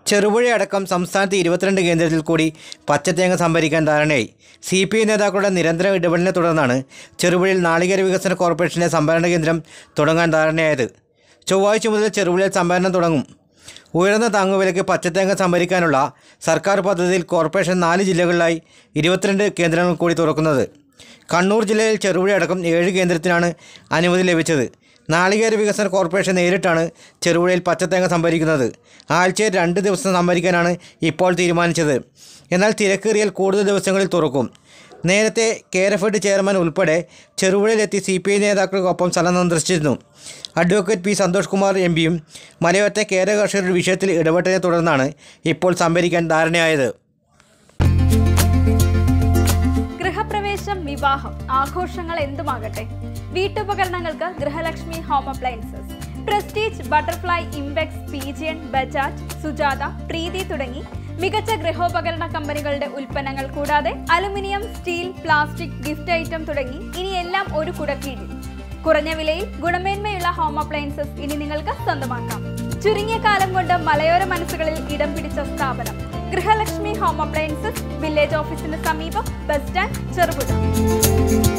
ചെറുപുഴയടക്കം സംസ്ഥാനത്ത് ഇരുപത്തിരണ്ട് കേന്ദ്രത്തിൽ കൂടി പച്ചത്തേങ്ങ സംഭരിക്കാൻ ധാരണയായി സി പി ഐ നേതാക്കളുടെ നിരന്തര ഇടപെടലിനെ തുടർന്നാണ് ചെറുപുഴയിൽ നാളികേര വികസന കോർപ്പറേഷന്റെ സംഭരണ കേന്ദ്രം തുടങ്ങാൻ ധാരണയായത് ചൊവ്വാഴ്ച മുതൽ ചെറുപുഴയിൽ സംഭരണം തുടങ്ങും ഉയർന്ന താങ്ങുവിലയ്ക്ക് പച്ചത്തേങ്ങ സംഭരിക്കാനുള്ള സർക്കാർ പദ്ധതിയിൽ കോർപ്പറേഷൻ നാല് ജില്ലകളിലായി ഇരുപത്തിരണ്ട് കേന്ദ്രങ്ങൾ കൂടി തുറക്കുന്നത് കണ്ണൂർ ജില്ലയിൽ ചെറുപുഴയടക്കം ഏഴ് കേന്ദ്രത്തിനാണ് അനുമതി ലഭിച്ചത് നാളികേര വികസന കോർപ്പറേഷൻ നേരിട്ടാണ് ചെറുപുഴയിൽ പച്ചത്തേങ്ങ സംഭരിക്കുന്നത് ആഴ്ചയിൽ രണ്ട് ദിവസം സംഭരിക്കാനാണ് ഇപ്പോൾ തീരുമാനിച്ചത് എന്നാൽ തിരക്കേറിയാൽ കൂടുതൽ ദിവസങ്ങളിൽ തുറക്കും നേരത്തെ കേരഫെഡ് ചെയർമാൻ ഉൾപ്പെടെ ചെറുപുഴയിലെത്തി സി പി ഐ നേതാക്കൾക്കൊപ്പം സ്ഥലം സന്ദർശിച്ചിരുന്നു advocate P Santhosh Kumar M പിയും മലയോരത്തെ കേര കർഷകരുടെ വിഷയത്തിൽ ഇടപെട്ടതിനെ തുടർന്നാണ് ഇപ്പോൾ സംഭരിക്കാൻ ധാരണയായത് ഗൃഹപ്രവേശം വിവാഹം ആഘോഷങ്ങൾ എന്തുമാകട്ടെ വീട്ടുപകരണങ്ങൾക്ക് Grihalakshmi home appliances Prestige Butterfly Impex Pigeon Bajaj Sujata Preethi തുടങ്ങി മികച്ച ഗൃഹോപകരണ കമ്പനികളുടെ ഉൽപ്പന്നങ്ങൾ കൂടാതെ aluminium steel plastic gift item തുടങ്ങി ഇനി എല്ലാം ഒരു കുടക്കീഴിൽ കുറഞ്ഞ വിലയിൽ ഗുണമേന്മയുള്ള ഹോം അപ്ലയൻസസ് ഇനി നിങ്ങൾക്ക് സ്വന്തമാക്കാം ചുരുങ്ങിയ കാലം കൊണ്ട് മലയോര മനസ്സുകളിൽ ഇടം പിടിച്ച സ്ഥാപനം ഗൃഹലക്ഷ്മി ഹോം അപ്ലയൻസസ് വില്ലേജ് ഓഫീസിന് സമീപം ബസ് സ്റ്റാൻഡ് ചെറുപുഴ